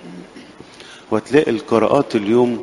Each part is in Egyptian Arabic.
وتلاقي القراءات اليوم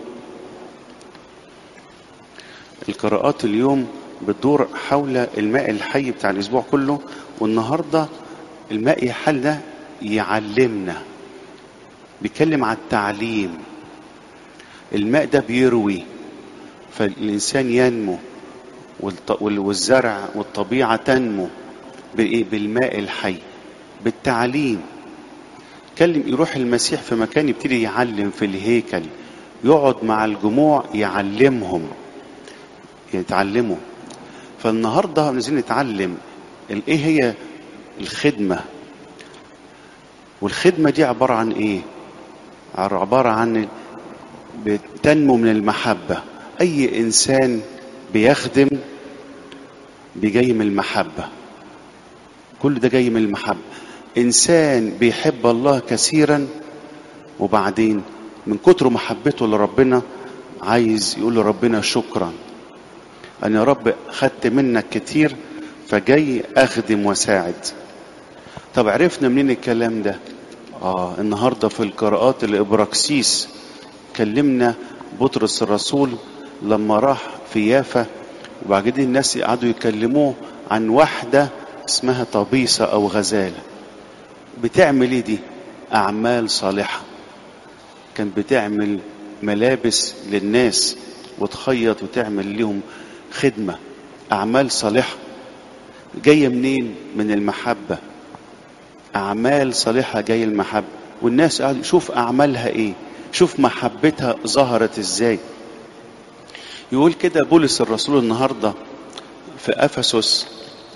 القراءات اليوم بتدور حول الماء الحي بتاع الاسبوع كله والنهارده الماء الحي ده يعلمنا بيتكلم على التعليم الماء ده بيروي فالإنسان ينمو والط- وال- والزرع والطبيعة تنمو بإيه؟ بالماء الحي بالتعليم كلم يروح المسيح في مكان يبتدي يعلم في الهيكل يقعد مع الجموع يعلمهم يتعلموا فالنهارده عايزين نتعلم ال- ايه هي الخدمه والخدمه دي عباره عن ايه عباره عن بتنمو من المحبه اي انسان بيخدم بيجي من المحبه كل ده جاي من المحبه انسان بيحب الله كثيرا وبعدين من كتر محبته لربنا عايز يقول لربنا شكرا انا يا رب خدت منك كتير فجاي اخدم واساعد طب عرفنا منين الكلام ده اه النهارده في القراءات الابراكسيس كلمنا بطرس الرسول لما راح في يافا وبعدين الناس قعدوا يكلموه عن واحده اسمها طبيسه او غزاله بتعمل ايه دي اعمال صالحه كان بتعمل ملابس للناس وتخيط وتعمل لهم خدمه اعمال صالحه جايه منين من المحبه اعمال صالحه جايه المحبه والناس قاعد شوف اعمالها ايه شوف محبتها ظهرت ازاي يقول كده بولس الرسول النهارده في افسس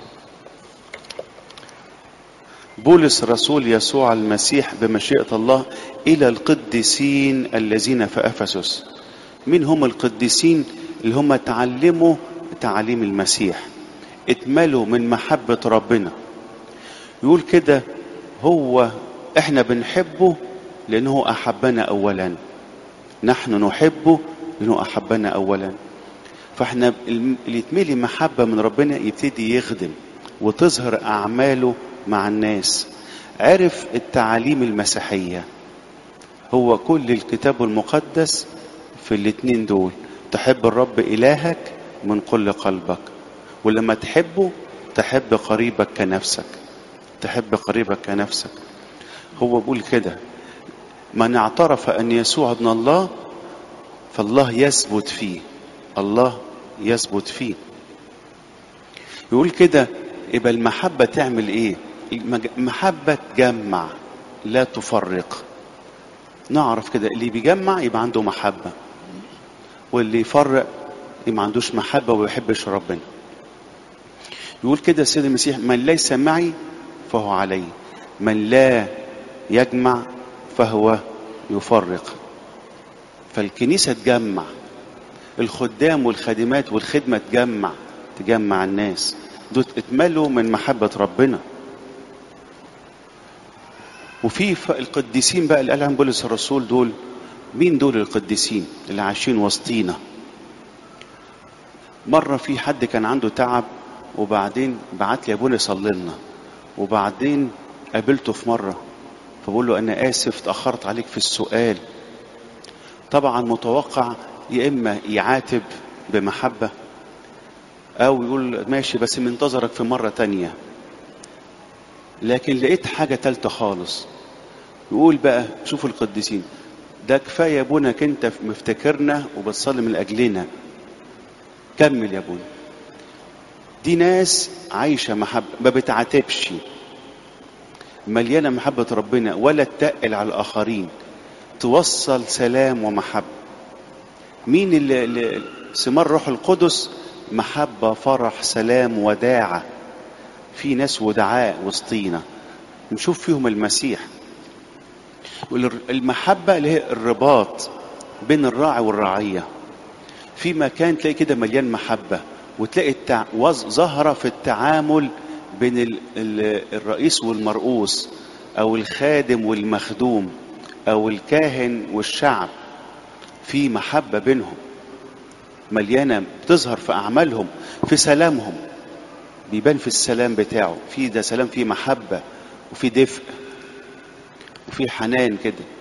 بولس رسول يسوع المسيح بمشيئة الله إلى القديسين الذين في أفسس مين هم القديسين اللي هم تعلموا تعاليم المسيح اتملوا من محبة ربنا يقول كده هو احنا بنحبه لأنه أحبنا أولا نحن نحبه لأنه أحبنا أولا فاحنا اللي يتملي محبة من ربنا يبتدي يخدم وتظهر أعماله مع الناس عرف التعاليم المسيحية هو كل الكتاب المقدس في الاتنين دول تحب الرب إلهك من كل قلبك ولما تحبه تحب قريبك كنفسك تحب قريبك كنفسك هو بيقول كده من اعترف أن يسوع ابن الله فالله يثبت فيه الله يثبت فيه يقول كده يبقى المحبة تعمل ايه المحبة تجمع لا تفرق نعرف كده اللي بيجمع يبقى عنده محبة واللي يفرق يبقى ما عندوش محبة وما يحبش ربنا يقول كده السيد المسيح من ليس معي فهو علي من لا يجمع فهو يفرق فالكنيسة تجمع الخدام والخادمات والخدمة تجمع تجمع الناس دول اتملوا من محبة ربنا وفي القديسين بقى اللي قال عنهم بولس الرسول دول مين دول القديسين اللي عايشين وسطينا مرة في حد كان عنده تعب وبعدين بعت لي ابونا يصلي لنا وبعدين قابلته في مرة فبقول له أنا آسف تأخرت عليك في السؤال طبعا متوقع يا إما يعاتب بمحبة أو يقول ماشي بس منتظرك في مرة تانية لكن لقيت حاجة تالتة خالص يقول بقى شوفوا القديسين ده كفاية يا ابونا انت مفتكرنا وبتصلي من أجلنا كمل يا ابونا دي ناس عايشة محبة ما بتعاتبش مليانة محبة ربنا ولا تتقل على الآخرين توصل سلام ومحبة مين اللي, اللي ثمار روح القدس محبة فرح سلام وداعة في ناس ودعاء وسطينا نشوف فيهم المسيح المحبة اللي هي الرباط بين الراعي والرعية في مكان تلاقي كده مليان محبة وتلاقي التع... ظاهرة في التعامل بين ال... ال... الرئيس والمرؤوس أو الخادم والمخدوم أو الكاهن والشعب في محبة بينهم مليانة بتظهر في أعمالهم في سلامهم بيبان في السلام بتاعه في ده سلام فيه محبة وفي دفء وفي حنان كده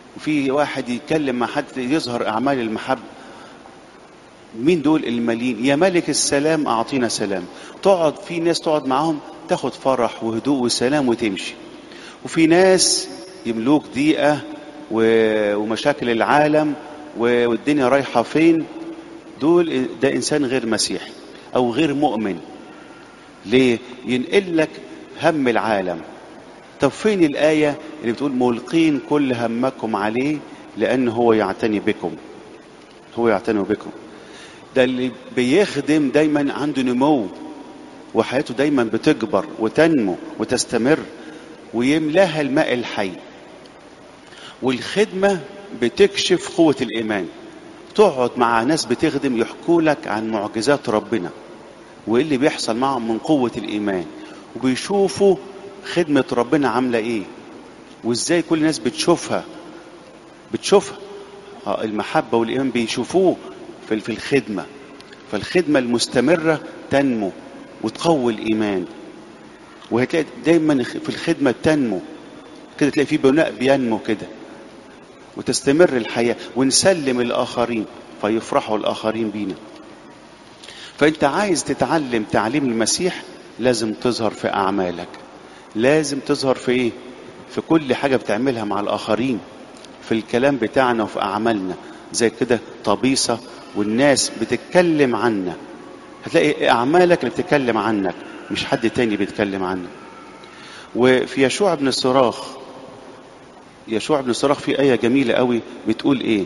وفي واحد يتكلم مع حد يظهر اعمال المحبه مين دول المالين يا ملك السلام اعطينا سلام تقعد في ناس تقعد معاهم تاخد فرح وهدوء وسلام وتمشي وفي ناس يملوك ضيقه و- ومشاكل العالم و- والدنيا رايحه فين دول ده انسان غير مسيحي او غير مؤمن ليه ينقل لك هم العالم طب فين الآية اللي بتقول ملقين كل همكم عليه لأن هو يعتني بكم هو يعتني بكم ده اللي بيخدم دايما عنده نمو وحياته دايما بتكبر وتنمو وتستمر ويملاها الماء الحي والخدمة بتكشف قوة الإيمان تقعد مع ناس بتخدم يحكوا لك عن معجزات ربنا وايه اللي بيحصل معهم من قوة الإيمان وبيشوفوا خدمة ربنا عاملة ايه وازاي كل الناس بتشوفها بتشوفها آه، المحبة والإيمان بيشوفوه في في الخدمة فالخدمة المستمرة تنمو وتقوي الإيمان وهتلاقي دايما في الخدمة تنمو كده تلاقي في بناء بينمو كده وتستمر الحياة ونسلم الآخرين فيفرحوا الآخرين بينا فأنت عايز تتعلم تعليم المسيح لازم تظهر في أعمالك لازم تظهر في إيه؟ في كل حاجة بتعملها مع الآخرين في الكلام بتاعنا وفي أعمالنا زي كده طبيسة والناس بتتكلم عنا هتلاقي أعمالك اللي بتتكلم عنك مش حد تاني بيتكلم عنك وفي يشوع بن الصراخ يشوع بن الصراخ في آية جميلة قوي بتقول إيه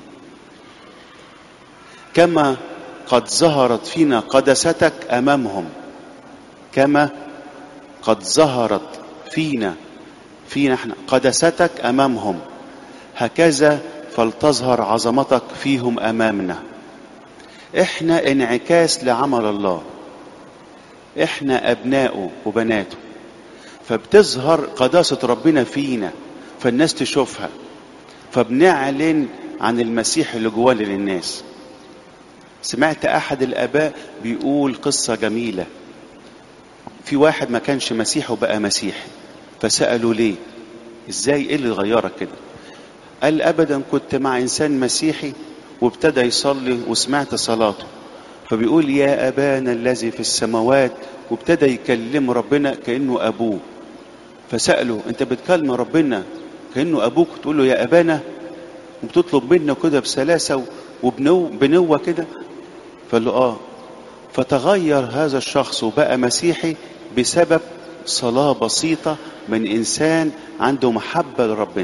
كما قد ظهرت فينا قدستك أمامهم كما قد ظهرت فينا فينا احنا قدستك أمامهم هكذا فلتظهر عظمتك فيهم أمامنا احنا انعكاس لعمل الله احنا أبنائه وبناته فبتظهر قداسة ربنا فينا فالناس تشوفها فبنعلن عن المسيح اللي جوانا للناس سمعت احد الاباء بيقول قصه جميله في واحد ما كانش مسيحي وبقى مسيحي فسالوا ليه ازاي ايه اللي غيرك كده قال ابدا كنت مع انسان مسيحي وابتدى يصلي وسمعت صلاته فبيقول يا ابانا الذي في السماوات وابتدى يكلم ربنا كانه ابوه فساله انت بتكلم ربنا كانه ابوك تقول له يا ابانا وبتطلب منه كده بسلاسه وبنو بنوه كده فقال له اه فتغير هذا الشخص وبقى مسيحي بسبب صلاة بسيطة من إنسان عنده محبة لربنا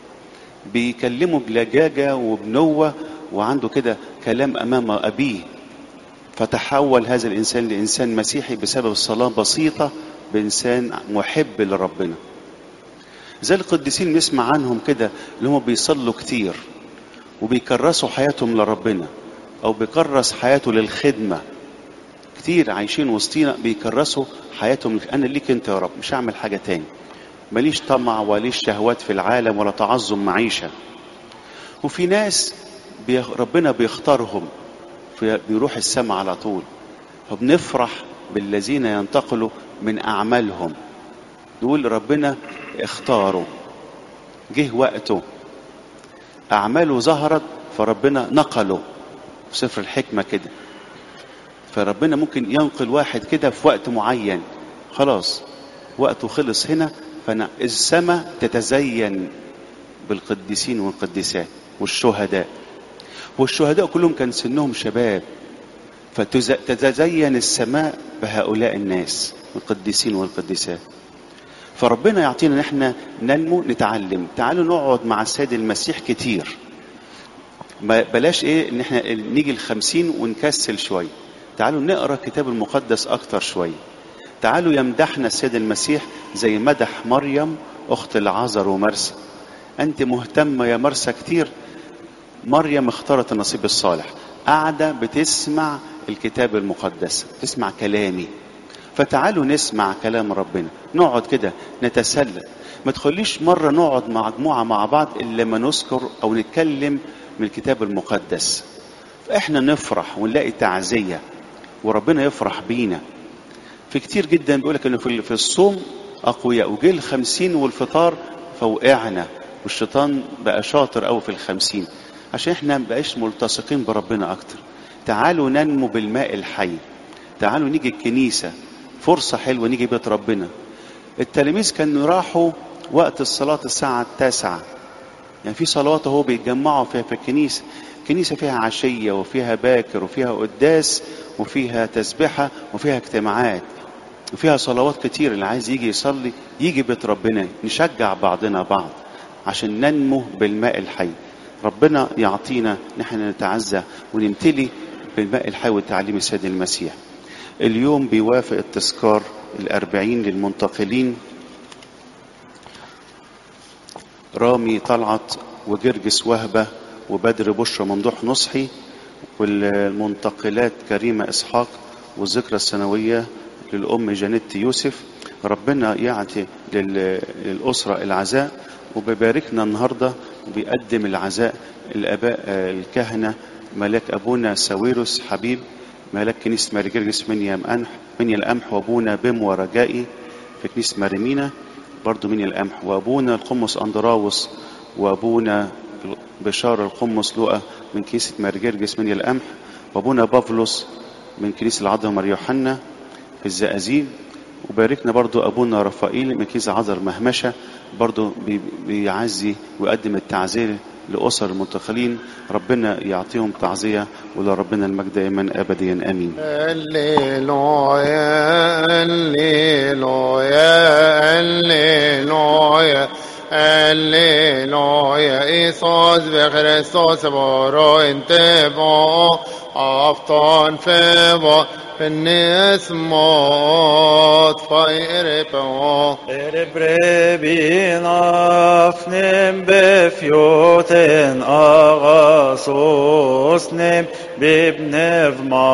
بيكلمه بلجاجة وبنوة وعنده كده كلام أمام أبيه فتحول هذا الإنسان لإنسان مسيحي بسبب صلاة بسيطة بإنسان محب لربنا زي القديسين نسمع عنهم كده اللي هم بيصلوا كتير وبيكرسوا حياتهم لربنا او بيكرس حياته للخدمه كتير عايشين وسطينا بيكرسوا حياتهم انا ليك انت يا رب مش هعمل حاجه تاني ماليش طمع وليش شهوات في العالم ولا تعظم معيشه وفي ناس بي ربنا بيختارهم في بيروح السماء على طول فبنفرح بالذين ينتقلوا من اعمالهم نقول ربنا اختاره جه وقته أعماله ظهرت فربنا نقله في سفر الحكمة كده فربنا ممكن ينقل واحد كده في وقت معين خلاص وقته خلص هنا فأنا السماء تتزين بالقديسين والقديسات والشهداء والشهداء كلهم كان سنهم شباب فتتزين السماء بهؤلاء الناس القديسين والقديسات فربنا يعطينا ان احنا ننمو نتعلم تعالوا نقعد مع السيد المسيح كتير بلاش ايه ان احنا نيجي الخمسين ونكسل شوية تعالوا نقرا الكتاب المقدس اكتر شوية تعالوا يمدحنا السيد المسيح زي مدح مريم اخت العذر ومرسى انت مهتمة يا مرسى كتير مريم اختارت النصيب الصالح قاعدة بتسمع الكتاب المقدس تسمع كلامي فتعالوا نسمع كلام ربنا نقعد كده نتسلى ما تخليش مرة نقعد مع مجموعة مع بعض إلا لما نذكر أو نتكلم من الكتاب المقدس فإحنا نفرح ونلاقي تعزية وربنا يفرح بينا في كتير جدا بيقولك إنه في في الصوم أقوياء وجه الخمسين والفطار فوقعنا والشيطان بقى شاطر قوي في الخمسين عشان احنا مبقاش ملتصقين بربنا اكتر تعالوا ننمو بالماء الحي تعالوا نيجي الكنيسة فرصة حلوة نيجي بيت ربنا التلاميذ كانوا راحوا وقت الصلاة الساعة التاسعة يعني في صلوات اهو بيتجمعوا فيها في الكنيسة كنيسة فيها عشية وفيها باكر وفيها قداس وفيها تسبحة وفيها اجتماعات وفيها صلوات كتير اللي عايز يجي يصلي يجي بيت ربنا نشجع بعضنا بعض عشان ننمو بالماء الحي ربنا يعطينا نحن نتعزى ونمتلي بالماء الحي وتعليم السيد المسيح اليوم بيوافق التذكار الأربعين للمنتقلين رامي طلعت وجرجس وهبة وبدر بشرى ممدوح نصحي والمنتقلات كريمة إسحاق والذكرى السنوية للأم جانيت يوسف ربنا يعطي لل- للأسرة العزاء وبيباركنا النهاردة وبيقدم العزاء الآباء آه، الكهنة ملاك أبونا ساويروس حبيب ملاك كنيسة ماري جرجس منيا القمح منيا القمح وأبونا بم ورجائي في كنيسة ماريمينا برضو منيا القمح وأبونا القمص أندراوس وأبونا بشار القمص لؤى من كنيسة ماري جرجس منيا القمح وأبونا بافلوس من كنيسة العذراء ماريا يوحنا في الزقازيق وباركنا برضو أبونا رفائيل من كنيسة عذر مهمشة برضو بي- بيعزي ويقدم التعزية لأسر المنتقلين ربنا يعطيهم تعزية ولربنا المجد دائما أبديا آمين Alleluia, alleluia, alleluia, alleluia. Isus ve Christus voro intebo, afton febo, finnis mot, fire po. Erebrebin afnem befjoten agasosnem bibnev